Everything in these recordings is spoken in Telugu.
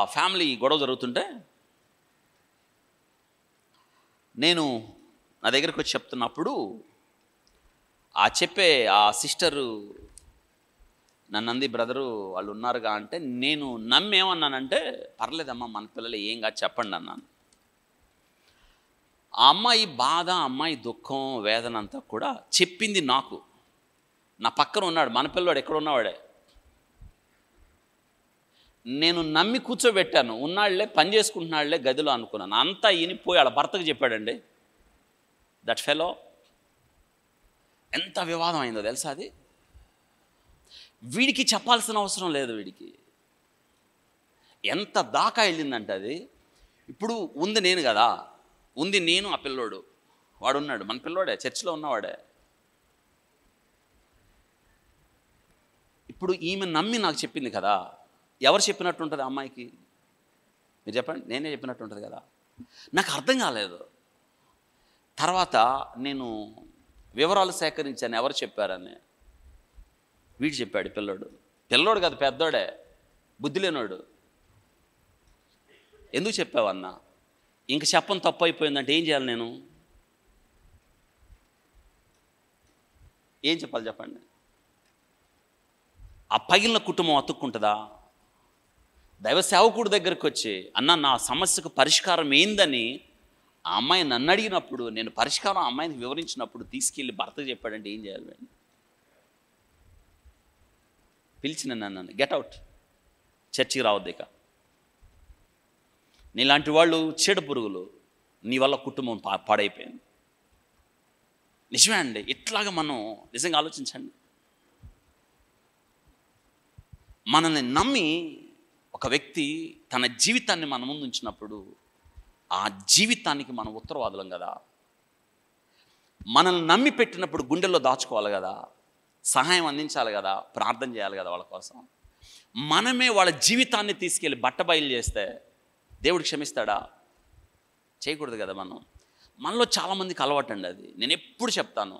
ఫ్యామిలీ గొడవ జరుగుతుంటే నేను నా దగ్గరికి వచ్చి చెప్తున్నప్పుడు ఆ చెప్పే ఆ సిస్టరు నన్ను అంది బ్రదరు వాళ్ళు ఉన్నారుగా అంటే నేను నమ్మేమన్నానంటే పర్లేదమ్మా మన పిల్లలు ఏం కాదు చెప్పండి అన్నాను ఆ అమ్మాయి బాధ ఆ అమ్మాయి దుఃఖం వేదన అంతా కూడా చెప్పింది నాకు నా పక్కన ఉన్నాడు మన పిల్లోడు ఎక్కడ ఉన్నవాడే నేను నమ్మి కూర్చోబెట్టాను ఉన్నాళ్లే పని చేసుకుంటున్నాళ్లే గదిలో అనుకున్నాను అంతా ఈనిపోయి వాళ్ళ భర్తకు చెప్పాడండి దట్ ఫెలో ఎంత వివాదం అయిందో తెలుసా అది వీడికి చెప్పాల్సిన అవసరం లేదు వీడికి ఎంత దాకా వెళ్ళిందంటే అది ఇప్పుడు ఉంది నేను కదా ఉంది నేను ఆ పిల్లోడు వాడు ఉన్నాడు మన పిల్లోడే చర్చిలో ఉన్నవాడే ఇప్పుడు ఈమె నమ్మి నాకు చెప్పింది కదా ఎవరు చెప్పినట్టు ఉంటుంది ఆ అమ్మాయికి మీరు చెప్పండి నేనే చెప్పినట్టు ఉంటుంది కదా నాకు అర్థం కాలేదు తర్వాత నేను వివరాలు సేకరించాను ఎవరు చెప్పారని వీడు చెప్పాడు పిల్లోడు పిల్లోడు కాదు పెద్దోడే బుద్ధి లేనోడు ఎందుకు చెప్పావన్నా ఇంక చెప్పని తప్పు అయిపోయిందంటే ఏం చేయాలి నేను ఏం చెప్పాలి చెప్పండి ఆ పగిలిన కుటుంబం అతుక్కుంటుందా దైవ సేవకుడి దగ్గరికి వచ్చి అన్న నా సమస్యకు పరిష్కారం ఏందని ఆ అమ్మాయి నన్ను అడిగినప్పుడు నేను పరిష్కారం ఆ అమ్మాయిని వివరించినప్పుడు తీసుకెళ్ళి భర్త చెప్పాడంటే ఏం చేయాలి వాడిని? పిలిచిన నన్ను గెట్ అవుట్ చర్చికి రావద్దు ఇక నీలాంటి వాళ్ళు చీడ పురుగులు నీ వల్ల కుటుంబం పా పాడైపోయింది నిజమే అండి ఇట్లాగా మనం నిజంగా ఆలోచించండి మనల్ని నమ్మి ఒక వ్యక్తి తన జీవితాన్ని మన ముందు ఉంచినప్పుడు ఆ జీవితానికి మనం ఉత్తరవాదులం కదా మనల్ని నమ్మి పెట్టినప్పుడు గుండెల్లో దాచుకోవాలి కదా సహాయం అందించాలి కదా ప్రార్థన చేయాలి కదా వాళ్ళ కోసం మనమే వాళ్ళ జీవితాన్ని తీసుకెళ్ళి బట్టబయలు చేస్తే దేవుడు క్షమిస్తాడా చేయకూడదు కదా మనం మనలో చాలామందికి అలవాటు అండి అది నేను ఎప్పుడు చెప్తాను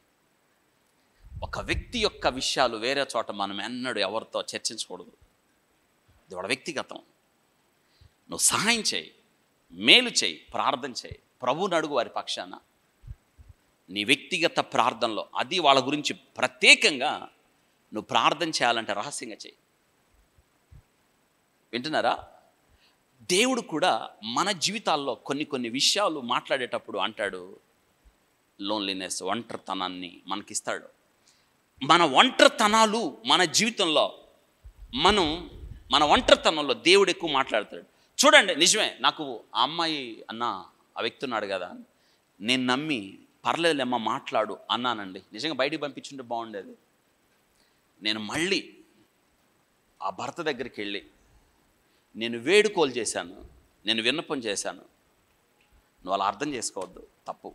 ఒక వ్యక్తి యొక్క విషయాలు వేరే చోట మనం ఎన్నడూ ఎవరితో చర్చించకూడదు ఇది వాళ్ళ వ్యక్తిగతం నువ్వు సహాయం చేయి మేలు చేయి ప్రార్థన చేయి ప్రభువుని అడుగు వారి పక్షాన నీ వ్యక్తిగత ప్రార్థనలో అది వాళ్ళ గురించి ప్రత్యేకంగా నువ్వు ప్రార్థన చేయాలంటే రహస్యంగా చేయి వింటున్నారా దేవుడు కూడా మన జీవితాల్లో కొన్ని కొన్ని విషయాలు మాట్లాడేటప్పుడు అంటాడు లోన్లీనెస్ ఒంటరితనాన్ని మనకిస్తాడు మన ఒంటరితనాలు మన జీవితంలో మనం మన ఒంటరితనంలో దేవుడు ఎక్కువ మాట్లాడతాడు చూడండి నిజమే నాకు ఆ అమ్మాయి అన్న ఆ వ్యక్తి ఉన్నాడు కదా నేను నమ్మి పర్లేదులేమ్మ మాట్లాడు అన్నానండి నిజంగా బయటికి పంపించుంటే బాగుండేది నేను మళ్ళీ ఆ భర్త దగ్గరికి వెళ్ళి నేను వేడుకోలు చేశాను నేను విన్నపం చేశాను నువ్వు అలా అర్థం చేసుకోవద్దు తప్పు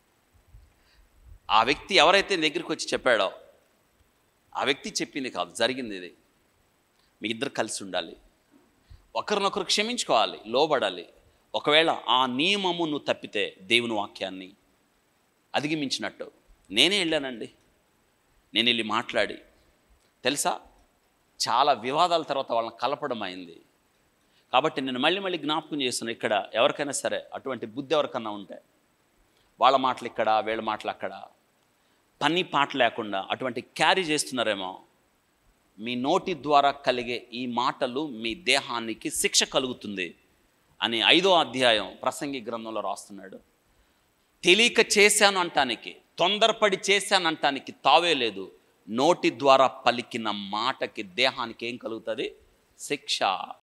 ఆ వ్యక్తి ఎవరైతే నీ దగ్గరికి వచ్చి చెప్పాడో ఆ వ్యక్తి చెప్పింది కాదు జరిగింది ఇది మీ ఇద్దరు కలిసి ఉండాలి ఒకరినొకరు క్షమించుకోవాలి లోబడాలి ఒకవేళ ఆ నియమము నువ్వు తప్పితే దేవుని వాక్యాన్ని అధిగమించినట్టు నేనే వెళ్ళానండి నేను వెళ్ళి మాట్లాడి తెలుసా చాలా వివాదాల తర్వాత వాళ్ళని కలపడం అయింది కాబట్టి నేను మళ్ళీ మళ్ళీ జ్ఞాపకం చేస్తున్నాను ఇక్కడ ఎవరికైనా సరే అటువంటి బుద్ధి ఎవరికన్నా ఉంటే వాళ్ళ మాటలు ఇక్కడ వీళ్ళ మాటలు అక్కడ పని పాట లేకుండా అటువంటి క్యారీ చేస్తున్నారేమో మీ నోటి ద్వారా కలిగే ఈ మాటలు మీ దేహానికి శిక్ష కలుగుతుంది అని ఐదో అధ్యాయం ప్రసంగి గ్రంథంలో రాస్తున్నాడు తెలియక చేశాను అంటానికి తొందరపడి చేశాను అంటానికి తావే లేదు నోటి ద్వారా పలికిన మాటకి దేహానికి ఏం కలుగుతుంది శిక్ష